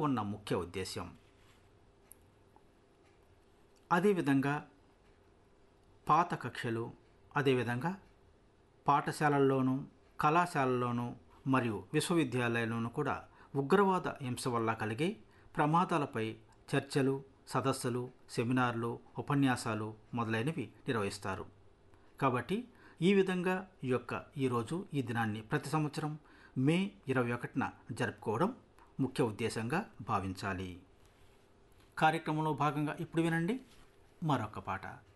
ఉన్న ముఖ్య ఉద్దేశ్యం అదేవిధంగా పాత కక్షలు అదేవిధంగా పాఠశాలల్లోనూ కళాశాలల్లోనూ మరియు విశ్వవిద్యాలయాల్లోనూ కూడా ఉగ్రవాద హింస వల్ల కలిగే ప్రమాదాలపై చర్చలు సదస్సులు సెమినార్లు ఉపన్యాసాలు మొదలైనవి నిర్వహిస్తారు కాబట్టి ఈ విధంగా ఈ యొక్క ఈరోజు ఈ దినాన్ని ప్రతి సంవత్సరం మే ఇరవై ఒకటిన జరుపుకోవడం ముఖ్య ఉద్దేశంగా భావించాలి కార్యక్రమంలో భాగంగా ఇప్పుడు వినండి మరొక పాట